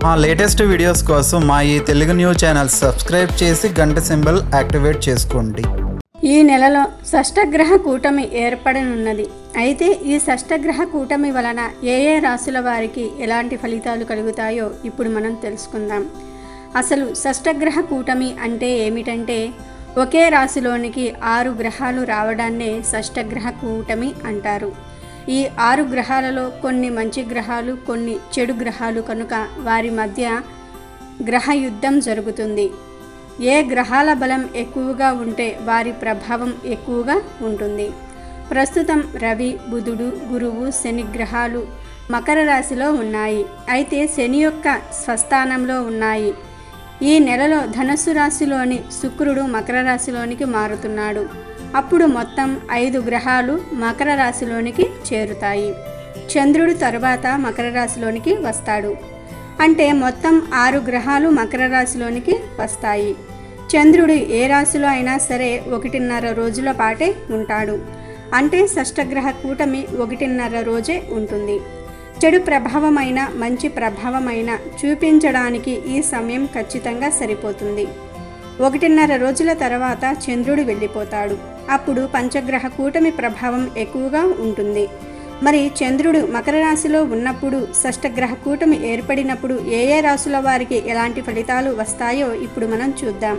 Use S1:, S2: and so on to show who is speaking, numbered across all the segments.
S1: మా latest videos కోసం మా ఈ తెలుగు న్యూస్ ఛానల్ సబ్స్క్రైబ్ చేసి గంట సింబల్ యాక్టివేట్ చేసుకోండి
S2: ఈ నెలలో షష్టగ్రహ కూటమి ఏర్పడనున్నది అయితే ఈ షష్టగ్రహ కూటమి వలన ఏ ఏ రాశుల వారికి ఎలాంటి ఫలితాలు కలుగుతాయో ఇప్పుడు మనం తెలుసుకుందాం అసలు షష్టగ్రహ కూటమి అంటే ఏమిటంటే ఒకే రాశిలోనికి ఆరు గ్రహాలు రావడాన్నే షష్టగ్రహ కూటమి అంటారు ఈ ఆరు గ్రహాలలో కొన్ని మంచి గ్రహాలు కొన్ని చెడు గ్రహాలు కనుక వారి మధ్య గ్రహ యుద్ధం జరుగుతుంది ఏ గ్రహాల బలం ఎక్కువగా ఉంటే వారి ప్రభావం ఎక్కువగా ఉంటుంది ప్రస్తుతం రవి బుధుడు గురువు శని గ్రహాలు మకర రాశిలో ఉన్నాయి అయితే శని యొక్క స్వస్థానంలో ఉన్నాయి ఈ నెలలో ధనస్సు రాశిలోని శుక్రుడు మకర రాశిలోనికి మారుతున్నాడు అప్పుడు మొత్తం ఐదు గ్రహాలు మకర రాశిలోనికి చేరుతాయి చంద్రుడు తరువాత మకర రాశిలోనికి వస్తాడు అంటే మొత్తం ఆరు గ్రహాలు మకర రాశిలోనికి వస్తాయి చంద్రుడు ఏ రాశిలో అయినా సరే ఒకటిన్నర రోజుల పాటే ఉంటాడు అంటే షష్టగ్రహ కూటమి ఒకటిన్నర రోజే ఉంటుంది చెడు ప్రభావమైన మంచి ప్రభావమైన చూపించడానికి ఈ సమయం ఖచ్చితంగా సరిపోతుంది ఒకటిన్నర రోజుల తర్వాత చంద్రుడు వెళ్ళిపోతాడు అప్పుడు పంచగ్రహ కూటమి ప్రభావం ఎక్కువగా ఉంటుంది మరి చంద్రుడు మకర రాశిలో ఉన్నప్పుడు షష్టగ్రహ కూటమి ఏర్పడినప్పుడు ఏ ఏ రాశుల వారికి ఎలాంటి ఫలితాలు వస్తాయో ఇప్పుడు మనం చూద్దాం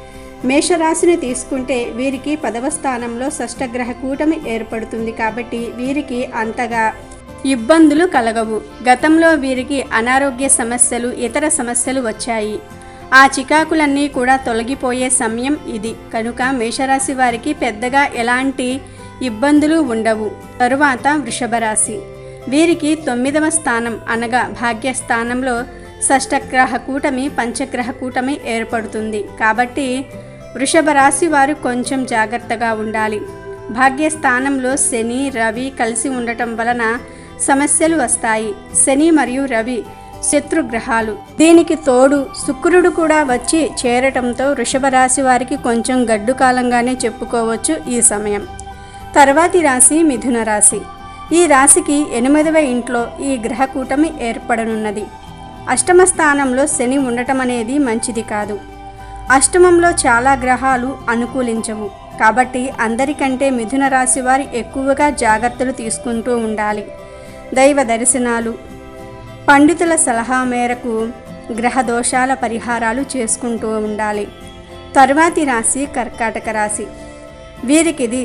S2: మేషరాశిని తీసుకుంటే వీరికి పదవ స్థానంలో షష్టగ్రహ కూటమి ఏర్పడుతుంది కాబట్టి వీరికి అంతగా ఇబ్బందులు కలగవు గతంలో వీరికి అనారోగ్య సమస్యలు ఇతర సమస్యలు వచ్చాయి ఆ చికాకులన్నీ కూడా తొలగిపోయే సమయం ఇది కనుక మేషరాశి వారికి పెద్దగా ఎలాంటి ఇబ్బందులు ఉండవు తరువాత వృషభ రాశి వీరికి తొమ్మిదవ స్థానం అనగా భాగ్యస్థానంలో షష్టగ్రహ కూటమి పంచగ్రహ కూటమి ఏర్పడుతుంది కాబట్టి వృషభ రాశి వారు కొంచెం జాగ్రత్తగా ఉండాలి భాగ్యస్థానంలో శని రవి కలిసి ఉండటం వలన సమస్యలు వస్తాయి శని మరియు రవి శత్రుగ్రహాలు దీనికి తోడు శుక్రుడు కూడా వచ్చి చేరటంతో వృషభ రాశి వారికి కొంచెం గడ్డు కాలంగానే చెప్పుకోవచ్చు ఈ సమయం తర్వాతి రాశి మిథున రాశి ఈ రాశికి ఎనిమిదవ ఇంట్లో ఈ గ్రహ కూటమి ఏర్పడనున్నది అష్టమ స్థానంలో శని ఉండటం అనేది మంచిది కాదు అష్టమంలో చాలా గ్రహాలు అనుకూలించవు కాబట్టి అందరికంటే మిథున రాశి వారు ఎక్కువగా జాగ్రత్తలు తీసుకుంటూ ఉండాలి దైవ దర్శనాలు పండితుల సలహా మేరకు గ్రహ దోషాల పరిహారాలు చేసుకుంటూ ఉండాలి తరువాతి రాశి కర్కాటక రాశి వీరికిది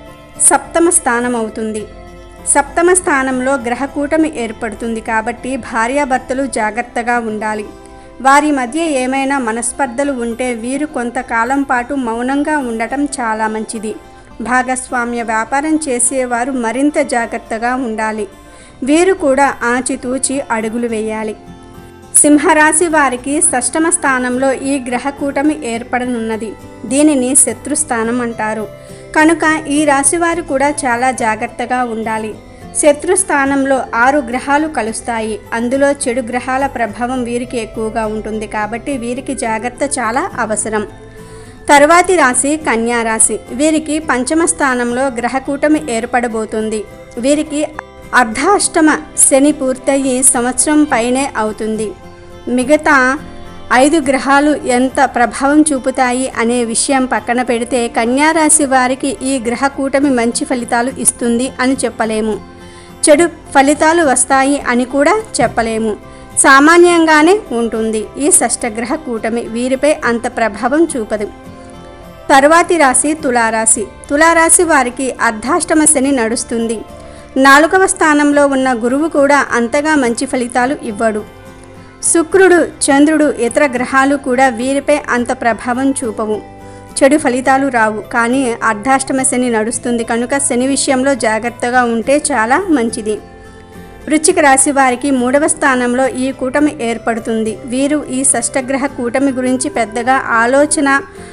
S2: సప్తమ స్థానం అవుతుంది సప్తమ స్థానంలో గ్రహకూటమి ఏర్పడుతుంది కాబట్టి భార్యాభర్తలు జాగ్రత్తగా ఉండాలి వారి మధ్య ఏమైనా మనస్పర్ధలు ఉంటే వీరు కొంతకాలం పాటు మౌనంగా ఉండటం చాలా మంచిది భాగస్వామ్య వ్యాపారం చేసేవారు మరింత జాగ్రత్తగా ఉండాలి వీరు కూడా ఆచితూచి అడుగులు వేయాలి సింహరాశి వారికి షష్టమ స్థానంలో ఈ గ్రహ కూటమి ఏర్పడనున్నది దీనిని శత్రుస్థానం అంటారు కనుక ఈ రాశి వారు కూడా చాలా జాగ్రత్తగా ఉండాలి శత్రు స్థానంలో ఆరు గ్రహాలు కలుస్తాయి అందులో చెడు గ్రహాల ప్రభావం వీరికి ఎక్కువగా ఉంటుంది కాబట్టి వీరికి జాగ్రత్త చాలా అవసరం తరువాతి రాశి కన్యా రాశి వీరికి పంచమ స్థానంలో గ్రహకూటమి ఏర్పడబోతుంది వీరికి అర్ధాష్టమ శని పూర్తయి సంవత్సరం పైనే అవుతుంది మిగతా ఐదు గ్రహాలు ఎంత ప్రభావం చూపుతాయి అనే విషయం పక్కన పెడితే కన్యారాశి వారికి ఈ గ్రహ కూటమి మంచి ఫలితాలు ఇస్తుంది అని చెప్పలేము చెడు ఫలితాలు వస్తాయి అని కూడా చెప్పలేము సామాన్యంగానే ఉంటుంది ఈ షష్టగ్రహ కూటమి వీరిపై అంత ప్రభావం చూపదు తరువాతి రాశి తులారాశి తులారాశి వారికి అర్ధాష్టమ శని నడుస్తుంది నాలుగవ స్థానంలో ఉన్న గురువు కూడా అంతగా మంచి ఫలితాలు ఇవ్వడు శుక్రుడు చంద్రుడు ఇతర గ్రహాలు కూడా వీరిపై అంత ప్రభావం చూపవు చెడు ఫలితాలు రావు కానీ అర్ధాష్టమ శని నడుస్తుంది కనుక శని విషయంలో జాగ్రత్తగా ఉంటే చాలా మంచిది వృశ్చిక రాశి వారికి మూడవ స్థానంలో ఈ కూటమి ఏర్పడుతుంది వీరు ఈ షష్టగ్రహ కూటమి గురించి పెద్దగా ఆలోచన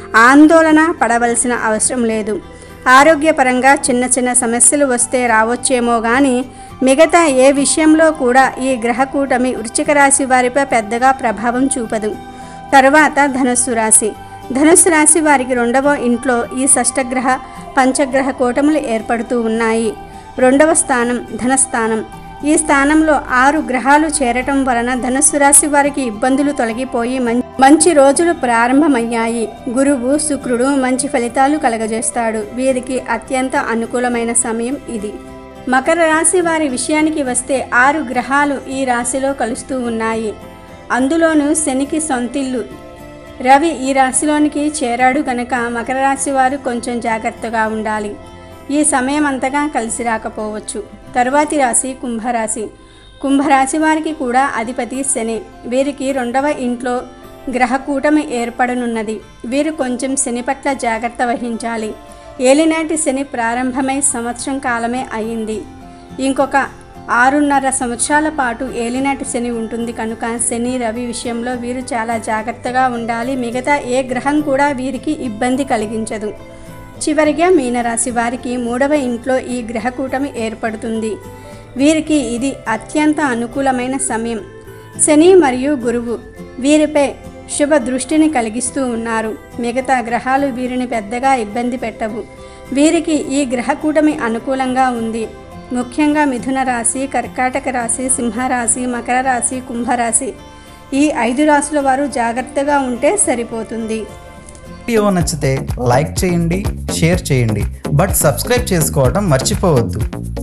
S2: ఆందోళన పడవలసిన అవసరం లేదు ఆరోగ్యపరంగా చిన్న చిన్న సమస్యలు వస్తే రావచ్చేమో కానీ మిగతా ఏ విషయంలో కూడా ఈ గ్రహ కూటమి వృశ్చిక రాశి వారిపై పెద్దగా ప్రభావం చూపదు తరువాత ధనుస్సు రాశి ధనుస్సు రాశి వారికి రెండవ ఇంట్లో ఈ షష్టగ్రహ పంచగ్రహ కూటములు ఏర్పడుతూ ఉన్నాయి రెండవ స్థానం ధనస్థానం ఈ స్థానంలో ఆరు గ్రహాలు చేరటం వలన ధనుస్సు రాశి వారికి ఇబ్బందులు తొలగిపోయి మం- మంచి రోజులు ప్రారంభమయ్యాయి గురువు శుక్రుడు మంచి ఫలితాలు కలగజేస్తాడు వీరికి అత్యంత అనుకూలమైన సమయం ఇది మకర రాశి వారి విషయానికి వస్తే ఆరు గ్రహాలు ఈ రాశిలో కలుస్తూ ఉన్నాయి అందులోనూ శనికి సొంతిల్లు రవి ఈ రాశిలోనికి చేరాడు గనక మకర రాశి వారు కొంచెం జాగ్రత్తగా ఉండాలి ఈ సమయం అంతగా కలిసి రాకపోవచ్చు తరువాతి రాశి కుంభరాశి కుంభరాశి వారికి కూడా అధిపతి శని వీరికి రెండవ ఇంట్లో గ్రహ కూటమి ఏర్పడనున్నది వీరు కొంచెం శని పట్ల జాగ్రత్త వహించాలి ఏలినాటి శని ప్రారంభమై సంవత్సరం కాలమే అయింది ఇంకొక ఆరున్నర సంవత్సరాల పాటు ఏలినాటి శని ఉంటుంది కనుక శని రవి విషయంలో వీరు చాలా జాగ్రత్తగా ఉండాలి మిగతా ఏ గ్రహం కూడా వీరికి ఇబ్బంది కలిగించదు చివరిగా మీనరాశి వారికి మూడవ ఇంట్లో ఈ గ్రహ కూటమి ఏర్పడుతుంది వీరికి ఇది అత్యంత అనుకూలమైన సమయం శని మరియు గురువు వీరిపై శుభ దృష్టిని కలిగిస్తూ ఉన్నారు మిగతా గ్రహాలు వీరిని పెద్దగా ఇబ్బంది పెట్టవు వీరికి ఈ గ్రహ కూటమి అనుకూలంగా ఉంది ముఖ్యంగా మిథున రాశి కర్కాటక రాశి సింహరాశి మకర రాశి కుంభరాశి ఈ ఐదు రాశుల వారు జాగ్రత్తగా ఉంటే సరిపోతుంది
S1: వీడియో నచ్చితే లైక్ చేయండి షేర్ చేయండి బట్ సబ్స్క్రైబ్ చేసుకోవడం మర్చిపోవద్దు